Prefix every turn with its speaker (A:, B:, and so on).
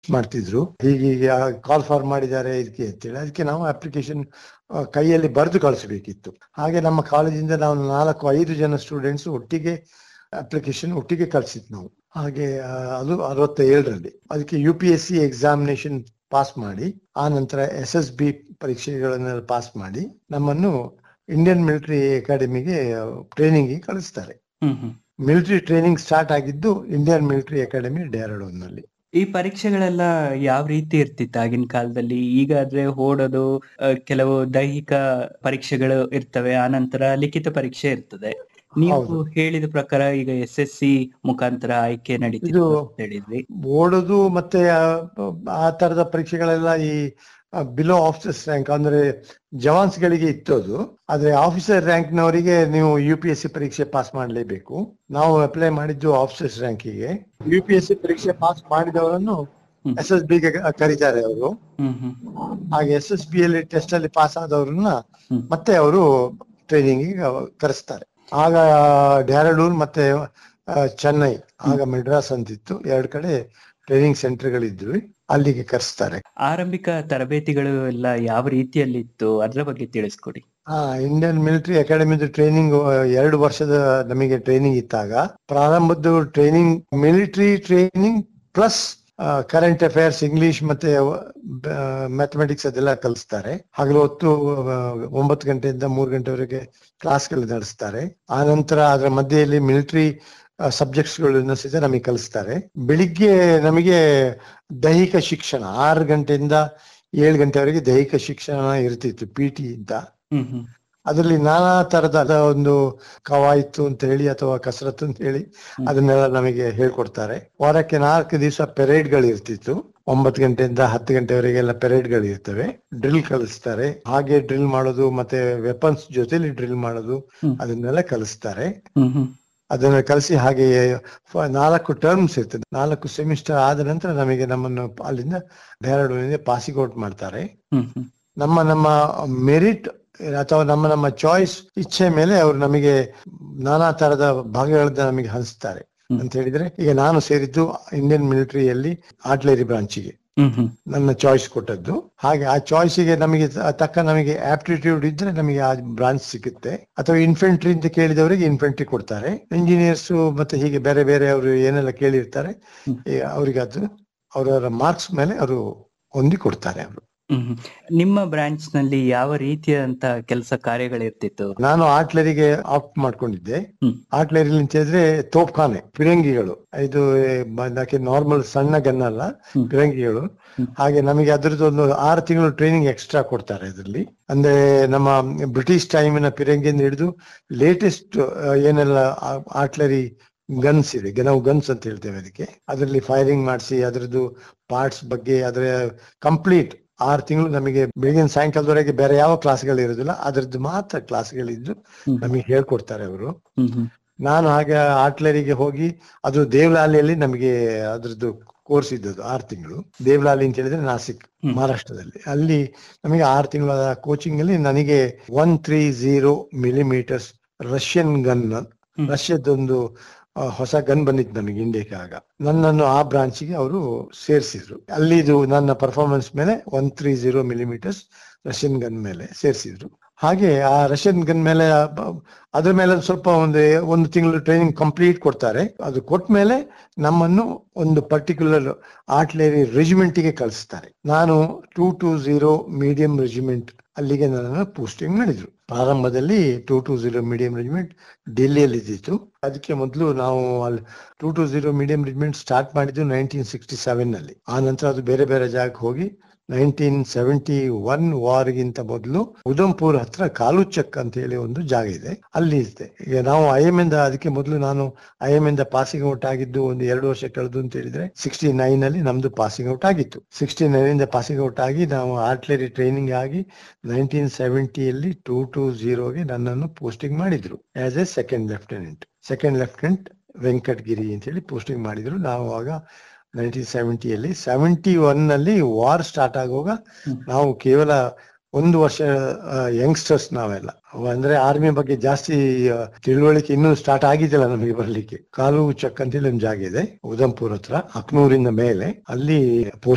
A: ಮಾಡ್ತಿದ್ರು ಹೀಗೀಗೆ call for ಮಾಡಿದ್ದಾರೆ ಇದಕ್ಕೆ ಅಂತೇಳಿ ಅದಕ್ಕೆ ನಾವು ಅಪ್ಲಿಕೇಶನ್ ಕೈಯಲ್ಲಿ ಬರೆದು ಕಳಿಸಬೇಕಿತ್ತು ಹಾಗೆ ನಮ್ಮ ಕಾಲೇಜಿಂದ ನಾವು ನಾಲ್ಕು ಐದು ಜನ ಸ್ಟೂಡೆಂಟ್ಸ್ ಒಟ್ಟಿಗೆ ಅಪ್ಲಿಕೇಶನ್ ಒಟ್ಟಿಗೆ ಕಳ್ಸಿದ್ ನಾವು ಹಾಗೆ ಆ, ಅದು ಅರವತ್ತ ಏಳರಲ್ಲಿ ಅದಕ್ಕೆ U P S C examination pass ಮಾಡಿ ಆ ನಂತರ ಎಸ್ ಎಸ್ ಬಿ ಪರೀಕ್ಷೆಗಳನ್ನೆಲ್ಲ ಪಾಸ್ ಮಾಡಿ ನಮ್ಮನ್ನು ಇಂಡಿಯನ್ ಮಿಲಿಟರಿ ಅಕಾಡೆಮಿಗೆ ಟ್ರೈನಿಂಗ್ ಕಳಿಸ್ತಾರೆ
B: ಹ್ಮ್ ಹ್ಮ್
A: ಮಿಲಿಟರಿ ಟ್ರೈನಿಂಗ್ ಸ್ಟಾರ್ಟ್ ಆಗಿದ್ದು ಇಂಡಿಯನ್ ಮಿಲಿಟರಿ ಅಕಾಡೆಮಿ ಡೆಹರಾಡೂನ್ ನಲ್ಲಿ
B: ಈ ಪರೀಕ್ಷೆಗಳೆಲ್ಲ ಯಾವ ರೀತಿ ಇರ್ತಿತ್ತು ಆಗಿನ ಕಾಲದಲ್ಲಿ ಈಗ ಆದ್ರೆ ಓಡೋದು ಆ, ಕೆಲವು ದೈಹಿಕ ಪರೀಕ್ಷೆಗಳು ಇರ್ತವೆ ಆನಂತರ ಲಿಖಿತ ಪರೀಕ್ಷೆ ಇರ್ತದೆ ನೀವು
A: ಹೌದು.
B: ಹೇಳಿದ ಪ್ರಕಾರ ಈಗ ಎಸ್ ಎಸ್ ಸಿ ಮುಖಾಂತರ ಆಯ್ಕೆ ನಡೀತಿತ್ತು
A: ಇದು-
B: ಅಂತ ಹೇಳಿದ್ವಿ
A: ಓಡೋದು ಮತ್ತೆ ಆ, ಆ ತರದ ಪರೀಕ್ಷೆಗಳೆಲ್ಲ ಈ ಬಿಲೋ ಆಫೀಸರ್ಸ್ ರ್ಯಾಂಕ್ ಅಂದ್ರೆ ಜವಾನ್ಸ್ ಗಳಿಗೆ ಇತ್ತು ಅದು ಆದ್ರೆ ಆಫೀಸರ್ ರ್ಯಾಂಕ್ ನವರಿಗೆ ನೀವು ಯು ಪಿ ಎಸ್ ಸಿ ಪರೀಕ್ಷೆ ಪಾಸ್ ಮಾಡಲೇಬೇಕು ನಾವು ಅಪ್ಲೈ ಮಾಡಿದ್ದು ಆಫೀಸರ್ಸ್ ರ್ಯಾಂಕಿಗೆ ಯು ಪಿ ಎಸ್ ಸಿ ಪರೀಕ್ಷೆ ಪಾಸ್ ಮಾಡಿದವರನ್ನು
B: ಹ್ಮ್.
A: ಎಸ್ ಎಸ್ ಬಿಗೆ ಕರೀತಾರೆ ಅವರು
B: ಹ್ಮ್ ಹ್ಮ್
A: ಹಾಗೆ ಎಸ್ ಎಸ್ ಬಿ ಅಲ್ಲಿ ಟೆಸ್ಟ್ ಅಲ್ಲಿ ಪಾಸ್ ಆದವ್ರನ್ನ
B: ಹ್ಮ್.
A: ಮತ್ತೆ ಅವರು ಟ್ರೈನಿಂಗ್ ಕರೆಸ್ತಾರೆ ಆಗ ಡೆಹರಾಡೂನ್ ಮತ್ತೆ ಆ, ಚೆನ್ನೈ ಆಗ ಮೆಡ್ರಾಸ್ ಅಂತಿತ್ತು ಎರಡ್ ಕಡೆ ಟ್ರೈನಿಂಗ್ ಸೆಂಟರ್ಗಳಿದ್ವಿ ಅಲ್ಲಿಗೆ ಕರೆಸ್ತಾರೆ
B: ಆರಂಭಿಕ ತರಬೇತಿಗಳು ಎಲ್ಲ ಯಾವ ರೀತಿಯಲ್ಲಿತ್ತು ಅದ್ರ ಬಗ್ಗೆ ತಿಳಿಸ್ಕೊಡಿ
A: ಆ ಇಂಡಿಯನ್ ಮಿಲಿಟರಿ ಅಕಾಡೆಮಿದು ಟ್ರೈನಿಂಗ್ ಎರಡು ವರ್ಷದ ನಮಗೆ ಟ್ರೈನಿಂಗ್ ಇದ್ದಾಗ ಪ್ರಾರಂಭದ್ದು training military training plus current affairs English ಮತ್ತೆ ಮ್ಯಾಥಮೆಟಿಕ್ಸ್ ಅದೆಲ್ಲ ಕಲಿಸ್ತಾರೆ ಹಗಲು ಹೊತ್ತು ಆ, ಒಂಬತ್ತು ಗಂಟೆಯಿಂದ ಮೂರು ಗಂಟೆವರೆಗೆ ಕ್ಲಾಸ್ಗಳು ನಡೆಸ್ತಾರೆ ಆ ನಂತರ ಅದರ ಮಧ್ಯೆಯಲ್ಲಿ ಮಿಲಿಟರಿ ಸಬ್ಜೆಕ್ಟ್ಸ್ ಗಳನ್ನ ಸಹಿತ ನಮಗೆ ಕಲಿಸ್ತಾರೆ ಬೆಳಿಗ್ಗೆ ನಮಗೆ ದೈಹಿಕ ಶಿಕ್ಷಣ ಆರು ಗಂಟೆಯಿಂದ ಏಳು ಗಂಟೆವರೆಗೆ ದೈಹಿಕ ಶಿಕ್ಷಣ ಇರ್ತಿತ್ತು ಪಿ ಟಿ ಅಂತ
B: ಹ್ಮ್ ಹ್ಮ್
A: ಅದರಲ್ಲಿ ನಾನಾ ತರದ ಒಂದು ಕವಾಯಿತು ಅಂತ ಹೇಳಿ ಅಥವಾ ಕಸರತ್ತು ಅಂತ ಹೇಳಿ ಅದನ್ನೆಲ್ಲ ನಮಗೆ ಹೇಳ್ಕೊಡ್ತಾರೆ ವಾರಕ್ಕೆ ನಾಲ್ಕು ದಿವಸ ಪೆರೇಡ್ಗಳು ಇರ್ತಿತ್ತು ಒಂಬತ್ತು ಗಂಟೆಯಿಂದ ಹತ್ತು ಗಂಟೆವರೆಗೆಲ್ಲ ಪೆರೇಡ್ಗಳು ಇರ್ತವೆ ಡ್ರಿಲ್ ಕಲಿಸ್ತಾರೆ ಹಾಗೆ ಡ್ರಿಲ್ ಮಾಡೋದು ಮತ್ತೆ ವೆಪನ್ಸ್ ಜೊತೆಲಿ ಡ್ರಿಲ್ ಮಾಡೋದು
B: ಹ್ಮ್.
A: ಅದನ್ನೆಲ್ಲ ಕಲಿಸ್ತಾರೆ
B: ಹ್ಮ್ ಹ್ಮ್
A: ಅದನ್ನ ಕಲಿಸಿ ಹಾಗೆ ಫ- ನಾಲ್ಕು ಟರ್ಮ್ಸ್ ಇರ್ತದೆ ನಾಲ್ಕು ಸೆಮಿಸ್ಟರ್ ಆದ ನಂತರ ನಮಗೆ ನಮ್ಮನ್ನು ಅಲ್ಲಿಂದ ಡೆಹರಾಡೂನಿಂದ ಪಾಸಿಂಗ್ ಔಟ್ ಮಾಡ್ತಾರೆ
B: ಹ್ಮ್ ಹ್ಮ್
A: ನಮ್ಮ ನಮ್ಮ ಮೆರಿಟ್ ಅಥವಾ ನಮ್ಮ ನಮ್ಮ ಚಾಯ್ಸ್ ಇಚ್ಛೆ ಮೇಲೆ ಅವರು ನಮಗೆ ನಾನಾ ತರದ ಭಾಗಗಳನ್ನ ನಮಗೆ ಹಂಚ್ತಾರೆ
B: ಹ್ಮ್.
A: ಅಂತ ಹೇಳಿದ್ರೆ ಈಗ ನಾನು ಸೇರಿದ್ದು ಇಂಡಿಯನ್ ಮಿಲಿಟರಿಯಲ್ಲಿ ಆರ್ಟ್ಲರಿ ಬ್ರಾಂಚಿಗೆ
B: ಹ್ಮ್ ಹ್ಮ್
A: ನನ್ನ ಚಾಯ್ಸ್ ಕೊಟ್ಟದ್ದು ಹಾಗೆ ಆ ಚಾಯ್ಸಿಗೆ ನಮಗೆ ತ- ತಕ್ಕ ನಮಗೆ ಆಪ್ಟಿಟ್ಯೂಡ್ ಇದ್ರೆ ನಮಗೆ ಆ ಬ್ರಾಂಚ್ ಸಿಗುತ್ತೆ ಅಥವಾ ಇನ್ಫೆಂಟ್ರಿ ಅಂತ ಕೇಳಿದವರಿಗೆ ಇನ್ಫೆಂಟ್ರಿ ಕೊಡ್ತಾರೆ ಇಂಜಿನಿಯರ್ಸ್ ಮತ್ತೆ ಹೀಗೆ ಬೇರೆ ಬೇರೆ ಅವರು ಏನೆಲ್ಲ ಕೇಳಿರ್ತಾರೆ
B: ಹ್ಮ್.
A: ಈ ಅವರಿಗೆ ಅದು ಅವರವರ ಮಾರ್ಕ್ಸ್ ಮೇಲೆ ಅವರು ಹೊಂದಿ ಕೊಡ್ತಾರೆ ಅವರು
B: ಹ್ಮ್ ಹ್ಮ್. ನಿಮ್ಮ ಬ್ರಾಂಚ್ ನಲ್ಲಿ ಯಾವ ರೀತಿಯಾದಂತ ಕೆಲಸ ಕಾರ್ಯಗಳಿರ್ತಿತ್ತು
A: ನಾನು ಆಟ್ಲರಿಗೆ ಆಪ್ಟ್ ಮಾಡ್ಕೊಂಡಿದ್ದೆ
B: ಹ್ಮ್.
A: ಆಟ್ಲರಿ ಅಂತ ಹೇಳಿದ್ರೆ ತೋಪ್ಖಾನೆ ಫಿರಂಗಿಗಳು ಇದು ಅದಕ್ಕೆ ನಾರ್ಮಲ್ ಸಣ್ಣ ಗನ್ ಅಲ್ಲ
B: ಹ್ಮ್.
A: ಫಿರಂಗಿಗಳು
B: ಹ್ಮ್.
A: ಹಾಗೆ ನಮಗೆ ಅದ್ರದ್ದು ಒಂದು ಆರು ತಿಂಗಳು ಟ್ರೈನಿಂಗ್ ಎಕ್ಸ್ಟ್ರಾ ಕೊಡ್ತಾರೆ ಅದರಲ್ಲಿ ಅಂದ್ರೆ ನಮ್ಮ ಬ್ರಿಟಿಷ್ ಟೈಮಿನ ಫಿರಂಗಿಯಿಂದ ಹಿಡಿದು ಲೇಟೆಸ್ಟ್ ಏನೆಲ್ಲ ಆಟ್ಲರಿ ಗನ್ಸ್ ಇದೆ ಗ- ನಾವು ಗನ್ಸ್ ಅಂತ ಹೇಳ್ತೇವೆ ಅದಕ್ಕೆ ಅದರಲ್ಲಿ ಫೈರಿಂಗ್ ಮಾಡಿಸಿ ಅದರದ್ದು ಪಾರ್ಟ್ಸ್ ಬಗ್ಗೆ ಅದರ ಕಂಪ್ಲೀಟ್ ಆರು ತಿಂಗಳು ನಮಗೆ ಬೆಳಗಿನ ಸಾಯಂಕಾಲದವರೆಗೆ ಬೇರೆ ಯಾವ ಕ್ಲಾಸ್ಗಳು ಇರೋದಿಲ್ಲ ಅದರದ್ದು ಮಾತ್ರ ಕ್ಲಾಸ್ಗಳಿದ್ದು
B: ಹ್ಮ್.
A: ನಮಗೆ ಹೇಳ್ಕೊಡ್ತಾರೆ ಅವರು
B: ಹ್ಮ್ ಹ್ಮ್
A: ನಾನು ಹಾಗೆ ಆಟ್ಲರಿಗೆ ಹೋಗಿ ಅದು ದೇವಲಾಲಿಯಲ್ಲಿ ನಮಗೆ ಅದ್ರದ್ದು ಕೋರ್ಸ್ ಇದ್ದದ್ದು ಆರು ತಿಂಗಳು ದೇವಲಾಲಿ ಅಂತ ಹೇಳಿದ್ರೆ ನಾಸಿಕ್
B: ಹ್ಮ್.
A: ಮಹಾರಾಷ್ಟ್ರದಲ್ಲಿ ಅಲ್ಲಿ ನಮಗೆ ಆರು ತಿಂಗಳ ಕೋಚಿಂಗ್ ಅಲ್ಲಿ ನನಗೆ one three zero millimetres Russian gun ರಷ್ಯದೊಂದು ಆ, ಹೊಸ ಗನ್ ಬಂದಿತ್ತು ನಮಗೆ ಇಂಡಿಯಾಕ್ಕೆ ಆಗ ನನ್ನನ್ನು ಆ ಬ್ರಾಂಚಿಗೆ ಅವರು ಸೇರಿಸಿದ್ರು ಅಲ್ಲಿದು ನನ್ನ ಪರ್ಫಾರ್ಮೆನ್ಸ್ ಮೇಲೆ one three zero millimetres Russian gun ಮೇಲೆ ಸೇರಿಸಿದ್ರು ಹಾಗೆ ಆ ರಷ್ಯನ್ ಗನ್ ಮೇಲೆ ಆ ಬ- ಅದ್ರ ಮೇಲೆ ಸ್ವಲ್ಪ ಒಂದು ಒಂದು ತಿಂಗಳು ಟ್ರೈನಿಂಗ್ ಕಂಪ್ಲೀಟ್ ಕೊಡ್ತಾರೆ ಅದು ಕೊಟ್ಟ ಮೇಲೆ ನಮ್ಮನ್ನು ಒಂದು ಪರ್ಟಿಕ್ಯುಲರ್ ಆರ್ಟ್ಲರಿ ರೆಜಿಮೆಂಟ್ಗೆ ಕಳಿಸ್ತಾರೆ ನಾನು two two zero medium regiment ಅಲ್ಲಿಗೆ ನನ್ನನ್ನು ಪೋಸ್ಟಿಂಗ್ ಮಾಡಿದ್ರು ಪ್ರಾರಂಭದಲ್ಲಿ two two zero medium regiment ಡೆಲ್ಲಿಯಲ್ಲಿ ಇದ್ದಿತ್ತು ಅದಕ್ಕೆ ಮೊದಲು ನಾವು ಅಲ್ಲಿ two two zero medium regiment start ಮಾಡಿದ್ದು ನೈನ್ಟೀನ್ ಸಿಕ್ಸ್ಟಿ ಸೆವೆನ್ ನಲ್ಲಿ ಆ ನಂತರ ಅದು ಬೇರೆ ಬೇರೆ ಜಾಗಕ್ಕೆ ಹೋಗಿ ನೈನ್ಟೀನ್ ಸೆವೆಂಟಿ ಒನ್ ವಾರ್ಗಿಂತ ಮೊದಲು ಉದಂಪುರ್ ಹತ್ರ ಕಾಲುಚಕ್ ಅಂತ ಹೇಳಿ ಒಂದು ಜಾಗ ಇದೆ ಅಲ್ಲಿ ಇರುತ್ತೆ ಈಗ ನಾವು ಐ ಎಂ ಇಂದ ಅದಕ್ಕೆ ಮೊದಲು ನಾನು ಐ ಎಂ ಇಂದ ಪಾಸಿಂಗ್ ಔಟ್ ಆಗಿದ್ದು ಒಂದು ಎರಡು ವರ್ಷ ಕಳೆದು ಅಂತ ಹೇಳಿದ್ರೆ ಸಿಕ್ಸ್ಟಿ ನೈನ್ ಅಲ್ಲಿ ನಮ್ದು ಪಾಸಿಂಗ್ ಔಟ್ ಆಗಿತ್ತು ಸಿಕ್ಸ್ಟಿ ನೈನ್ ಇಂದ ಪಾಸಿಂಗ್ ಔಟ್ ಆಗಿ ನಾವು ಆರ್ಟ್ಲರಿ ಟ್ರೈನಿಂಗ್ ಆಗಿ ನೈನ್ಟೀನ್ ಸೆವೆಂಟಿಯಲ್ಲಿ ಟೂ ಟೂ ಝೀರೋಗೆ ನನ್ನನ್ನು ಪೋಸ್ಟಿಂಗ್ ಮಾಡಿದ್ರು as a second lieutenant second lieutenant Venkatagiri ಅಂತ ಹೇಳಿ ಪೋಸ್ಟಿಂಗ್ ಮಾಡಿದ್ರು ನಾವು ಆಗ ನೈನ್ಟೀನ್ ಸೆವೆಂಟಿಯಲ್ಲಿ ಸೆವೆಂಟಿ ಒನ್ ನಲ್ಲಿ ವಾರ್ ಸ್ಟಾರ್ಟ್ ಆಗುವಾಗ
B: ಹ್ಮ್.
A: ನಾವು ಕೇವಲ ಒಂದು ವರ್ಷ ಯಂಗ್ಸ್ಟರ್ಸ್ ನಾವೆಲ್ಲ ಅಂದ್ರೆ ಆರ್ಮಿ ಬಗ್ಗೆ ಜಾಸ್ತಿ ಆ, ತಿಳುವಳಿಕೆ ಇನ್ನೂ ಸ್ಟಾರ್ಟ್ ಆಗಿದ್ದಿಲ್ಲ ನಮಗೆ ಬರ್ಲಿಕ್ಕೆ ಕಾಲು ಚಕ್ ಅಂತೇಳಿ ಒಂದು ಜಾಗ ಇದೆ ಉದಂಪುರ್ ಹತ್ರ ಅಕ್ನೂರಿಂದ ಮೇಲೆ ಅಲ್ಲಿ ಪೋಸ್ಟ್